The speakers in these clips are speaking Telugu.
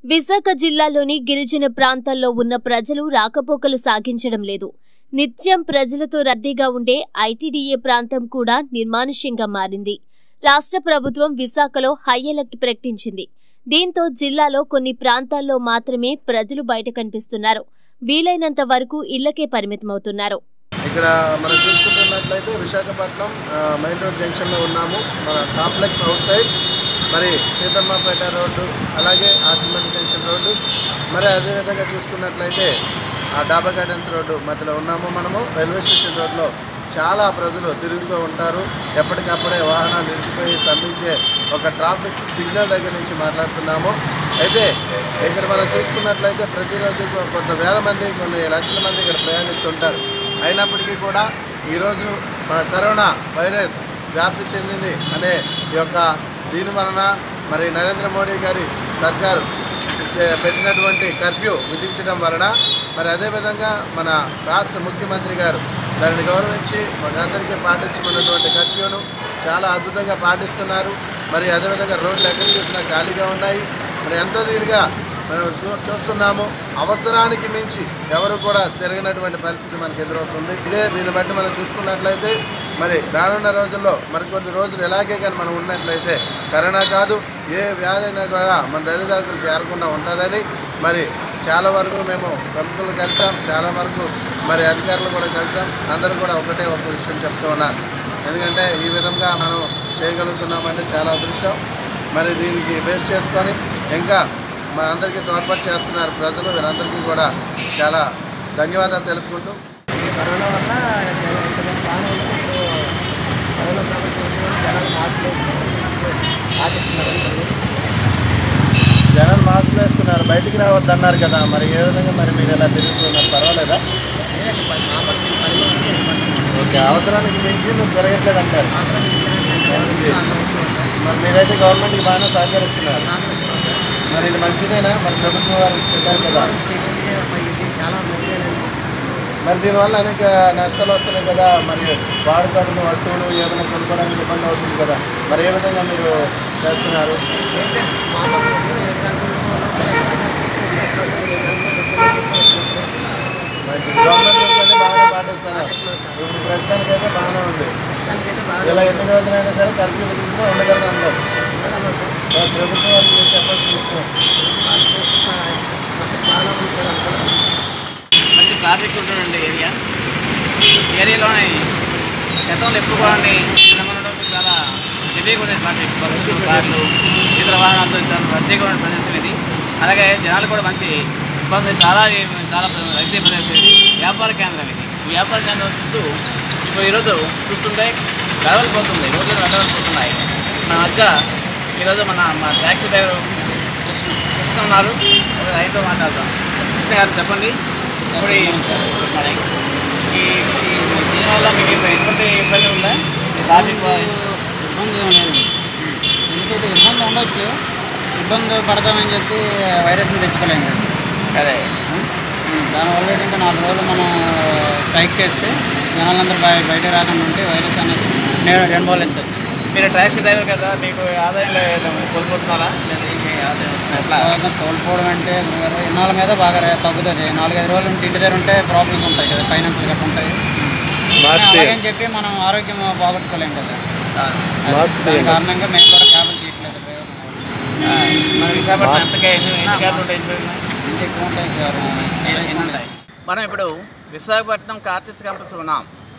విశాఖ జిల్లాలోని గిరిజన ప్రాంతాల్లో ఉన్న ప్రజలు రాకపోకలు సాగించడం లేదు నిత్యం ప్రజలతో రద్దీగా ఉండే ఐటీడీఏ ప్రాంతం కూడా నిర్మానుష్యంగా మారింది రాష్ట్ర ప్రభుత్వం విశాఖలో హై అలర్ట్ ప్రకటించింది దీంతో జిల్లాలో కొన్ని ప్రాంతాల్లో మాత్రమే ప్రజలు బయట కనిపిస్తున్నారు వీలైనంత వరకు ఇళ్లకే పరిమితమవుతున్నారు ఇక్కడ మనం చూసుకుంటున్నట్లయితే విశాఖపట్నం ఆ, మెయిన్ రోడ్ జంక్షన్లో ఉన్నాము మన కాంప్లెక్స్ అవుట్ సైడ్ మరి సీతమ్మపేట రోడ్డు అలాగే ఆశిమల్ జంక్షన్ రోడ్డు మరి అదేవిధంగా చూసుకున్నట్లయితే ఆ డాబా గార్డెన్స్ రోడ్డు మధ్యలో ఉన్నాము మనము రైల్వే స్టేషన్ రోడ్లో చాలా ప్రజలు తిరుగుతూ ఉంటారు ఎప్పటికప్పుడే వాహనాలు నిలిచిపోయి స్తంభించే ఒక ట్రాఫిక్ సిగ్నల్ దగ్గర నుంచి మాట్లాడుతున్నాము అయితే ఇక్కడ మనం చూసుకున్నట్లయితే ప్రతిరోజు కొంత వేల మంది కొన్ని లక్షల మంది ఇక్కడ ప్రయాణిస్తుంటారు అయినప్పటికీ కూడా ఈరోజు మన కరోనా వైరస్ వ్యాప్తి చెందింది అనే ఈ యొక్క దీని వలన మరి నరేంద్ర మోడీ గారి సర్కారు పె- పెట్టినటువంటి కర్ఫ్యూ విధించడం వలన మరి అదేవిధంగా మన రాష్ట్ర ముఖ్యమంత్రి గారు దానిని గౌరవించి మనందరికీ పాటించుకున్నటువంటి కర్ఫ్యూను చాలా అద్భుతంగా పాటిస్తున్నారు మరి అదేవిధంగా రోడ్లు ఎక్కడ చూసినా ఖాళీగా ఉన్నాయి మరి ఎంతో దీనిగా మనం చూ- చూస్తున్నాము అవసరానికి మించి ఎవరు కూడా తిరగనటువంటి పరిస్థితి మనకు ఎదురవుతుంది ఇదే దీన్ని బట్టి మనం చూసుకున్నట్లయితే మరి రానున్న రోజుల్లో మరికొన్ని రోజులు ఎలాగే కానీ మనం ఉన్నట్లయితే కరోనా కాదు ఏ వ్యాధి అయినా కూడా మన దరిదాపులు చేరకుండా ఉంటుందని మరి చాలా వరకు మేము ప్రభుత్వాలు కలిసాం చాలా వరకు మరి అధికారులు కూడా కలిసాం అందరూ కూడా ఒకటే ఒక విషయం చెప్తూ ఉన్నారు ఎందుకంటే ఈ విధంగా మనం చేయగలుగుతున్నామంటే చాలా అదృష్టం మరి దీనికి బేస్ చేసుకొని ఇంకా మన అందరికీ తోడ్పాటు చేస్తున్నారు ప్రజలు వీరందరికీ కూడా చాలా ధన్యవాదాలు తెలుపుకుంటూ ఈ కరోనా వల్ల జనం ఎంతమంది బాగానే ఉంది ఇప్పుడు కరోనా ప్రభుత్వం కూడా జనాలు మాస్క్ వేసుకొని పాటిస్తున్నారు జనాలు మాస్క్ వేసుకున్నారు బయటికి రావద్దన్నారు కదా మరి ఏ విధంగా మరి మీరు ఎలా తిరుగుతున్నారు పర్వాలేదా లేదండి పని మామూలు దీని పనిలో ఉంది ఓకే అవసరానికి మించి నువ్వు తిరగట్లేదు అంటారు అవసరం మంచిది. మరి మీరైతే గవర్నమెంట్కి బాగానే సహకరిస్తున్నారు మరి ఇది మంచిదేనా మరి ప్రభుత్వం వారు చెప్పారు కదా ఇది చాలా మంచిదేనండి మరి దీనివల్ల అనేక నష్టాలు వస్తున్నాయి కదా మరి వాడుకడున్న వస్తువులు ఏదైనా కొనుక్కోవడానికి ఇబ్బంది అవుతుంది కదా మరి ఏ విధంగా మీరు చేస్తున్నారు మామూలు ఏడు గంటలు మంచి గవర్నమెంట్ రూల్స్ అన్ని బాగానే పాటిస్తున్నారు ఇప్పుడు ప్రస్తుతానికి అయితే బాగానే ఉంది ప్రస్తుతానికైతే బాగా ఇలా ఎన్ని రోజులైనా సరే కర్ఫ్యూ విధించుకుని ఉండగలను అందరు మరి ప్రభుత్వం వారికి మీరు చెప్పాల్సిన విషయం బాగా ఉంటారు అనుకుంటున్నాను మంచి ట్రాఫిక్ ఉంటుందండి ఏరియా ఏరియాలోని గతంలో ఎప్పుడు కూడా ఉండడం చాలా హెవీగా ఉండేది ట్రాఫిక్ బస్సులు కార్లు ఇతర వాహనాలతో చాలా రద్దీగా ఉండే ప్రదేశం ఇది అలాగే జనాలు కూడా మంచి ఇబ్బంది చాలా చాలా రద్దీ ప్రదేశం ఇది వ్యాపార కేంద్రం ఇది ఈ వ్యాపార కేంద్రం చుట్టూ ఇప్పుడు ఈరోజు చూస్తుంటే గడవలు పోతుంది రోజులు గడవలు పోతున్నాయి మన మధ్య ఈరోజు మన మా ట్యాక్సీ డ్రైవర్ కృష్ణ కృష్ణ ఉన్నారు ఒక రైతు మాట్లాడదాం కృష్ణ గారు చెప్పండి ఇప్పుడు ఈ ఈ- ఈ దీనివల్ల మీకు ఎటువంటి ఇబ్బంది ఉందా ఈ ట్రాఫిక్ ఇబ్బంది ఏం లేదు ఎందుకంటే ఇబ్బంది ఉండొచ్చు ఇబ్బంది పడతామని చెప్పి వైరస్ని తెచ్చుకోలేము కదా. అదే దానివల్ల ఏంటంటే నాలుగు రోజులు మనం స్ట్రైక్ చేస్తే జనాలందరూ బయ బయట రాకుండా ఉంటే వైరస్ అనేది నేను నిర్మూలించవచ్చు మీరు ట్యాక్సీ డ్రైవర్ కదా మీకు ఆదాయం లేదు కోల్పోతున్నారా లేదా ఇంకే ఆదాయం వస్తుందా? ఎట్లా తర్వాత కోల్పోవడం అంటే ఇన్నాళ్ళ మీద బాగా రే- తగ్గుతుంది నాలుగైదు రోజులు ఉంటే ఇంటి దగ్గర ఉంటే ప్రాబ్లమ్స్ ఉంటాయి కదా ఫైనాన్స్ గట్రా ఉంటాయి అలాగని చెప్పి మనం ఆరోగ్యం బాగొట్టుకోలేం కదా ఆ, అది- దాని కారణంగా మేము కూడా క్యాబులు తీయట్లేదు ఆ, మన విశాఖపట్నం ఎంతకే ఎన్ని ఎన్ని క్యాబ్లు ఉంటాయి ఎన్ని ఉన్నాయి? ఇంటి ఎక్కువ ఉంటాయి సార్. ఎన్ని- ఎన్ని ఉంటాయి మనం ఇప్పుడు విశాఖపట్నం కార్టీస్ క్యాంపస్ ఉన్నాం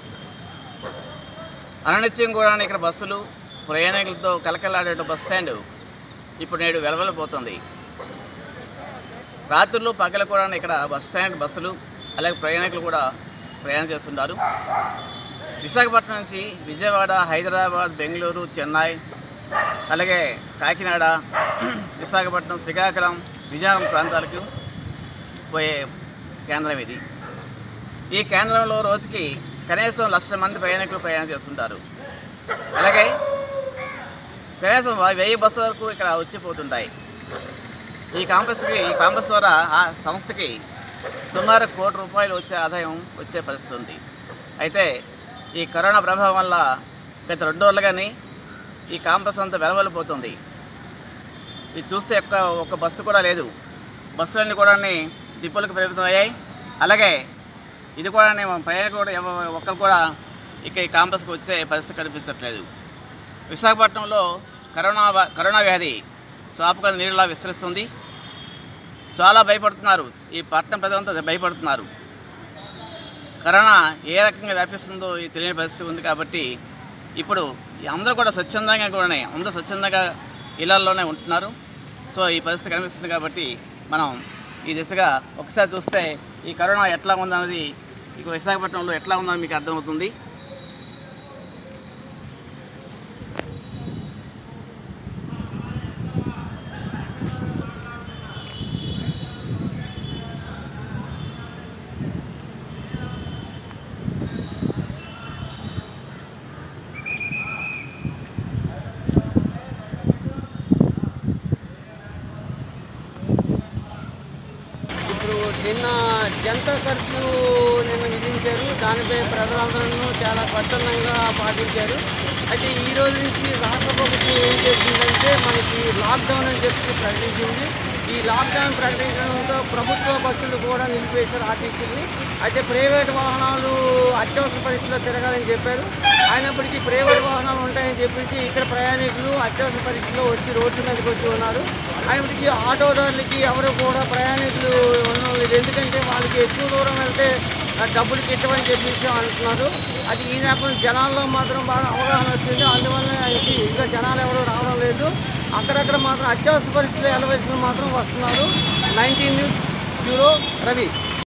అననిత్యం కూడా ఇక్కడ బస్సులు ప్రయాణికులతో కలకలాడే బస్ స్టాండ్ ఇప్పుడు నేడు వెలవెలపోతుంది రాత్రులు పగలు కూడా ఇక్కడ బస్ స్టాండ్ బస్సులు అలాగే ప్రయాణికులు కూడా ప్రయాణం చేస్తుంటారు విశాఖపట్నం నుంచి విజయవాడ హైదరాబాద్ బెంగళూరు చెన్నై అలాగే కాకినాడ విశాఖపట్నం శ్రీకాకుళం విజయనగరం ప్రాంతాలకు పోయే కేంద్రం ఇది ఈ కేంద్రంలో రోజుకి కనీసం లక్ష మంది ప్రయాణికులు ప్రయాణం చేస్తుంటారు అలాగే కనీసం వ- వెయ్యి బస్సుల వరకు ఇక్కడ వచ్చిపోతుంటాయి ఈ కాంపస్కి ఈ కాంపస్ ద్వారా ఆ సంస్థకి సుమారు కోటి రూపాయలు వచ్చే ఆదాయం వచ్చే పరిస్థితి ఉంది అయితే ఈ కరోనా ప్రభావం వల్ల గత రెండు రోజులుగాని ఈ కాంపస్ అంతా వెలవెలిపోతుంది ఇది చూస్తే ఒక్క ఒక్క బస్సు కూడా లేదు బస్సులన్నీ కూడా డిపోలకు పరిమితమయ్యాయి అలాగే ఇది కూడా ప్రయాణికులు కూడా ఎవ- ఒక్కరు కూడా ఇక ఈ కాంపస్కి వచ్చే పరిస్థితి కనిపించట్లేదు విశాఖపట్నంలో కరోనా వా- కరోనా వ్యాధి చాపుగా నీరులా విస్తరిస్తుంది చాలా భయపడుతున్నారు ఈ పట్టణం ప్రజలంతా భయపడుతున్నారు కరోనా ఏ రకంగా వ్యాపిస్తుందో ఈ తెలియని పరిస్థితి ఉంది కాబట్టి ఇప్పుడు ఈ అందరూ కూడా స్వచ్ఛందంగా కూడా అందరూ స్వచ్ఛందంగా ఇళ్లలోనే ఉంటున్నారు సో ఈ పరిస్థితి కనిపిస్తుంది కాబట్టి మనం ఈ దిశగా ఒకసారి చూస్తే ఈ కరోనా ఎట్లా ఉందన్నది ఇక విశాఖపట్నంలో ఎట్లా ఉందని మీకు అర్థమవుతుంది ఇప్పుడు నిన్న జనతా కర్ఫ్యూ నిన్న విధించారు దానిపై ప్రజలందరూ చాలా స్వచ్ఛందంగా పాటించారు అయితే ఈ రోజు నుంచి రాష్ట్ర ప్రభుత్వం ఏం చేసిందంటే మనకి లాక్డౌన్ అని చెప్పి ప్రకటించింది ఈ లాక్డౌన్ ప్రకటించడంతో ప్రభుత్వ బస్సులు కూడా నిలిపేశారు ఆర్టీసీని అయితే ప్రైవేట్ వాహనాలు అత్యవసర పరిస్థితుల్లో తిరగాలని చెప్పారు అయినప్పటికీ ప్రైవేట్ వాహనాలు ఉంటాయని చెప్పేసి ఇక్కడ ప్రయాణికులు అత్యవసర పరిస్థితుల్లో వచ్చి రోడ్ల మీదకి వచ్చి ఉన్నారు అయినప్పటికీ ఆటోదారులకి ఎవరు కూడా ప్రయాణికులు ఉండడం లేదు ఎందుకంటే వాళ్ళకి ఎక్కువ దూరం వెళ్తే ఆ డబ్బులు కిట్టమని చెప్పేసి అంటున్నారు అది ఈ నేపథ్యం జనాల్లో మాత్రం బాగా అవగాహన వచ్చింది అందువల్ల ఇది ఇంకా జనాలు ఎవరు రావడం లేదు అక్కడక్కడ మాత్రం అత్యవసర పరిస్థితులు ఎలవేసిన మాత్రం వస్తున్నారు నైన్టీన్ న్యూస్ బ్యూరో రవి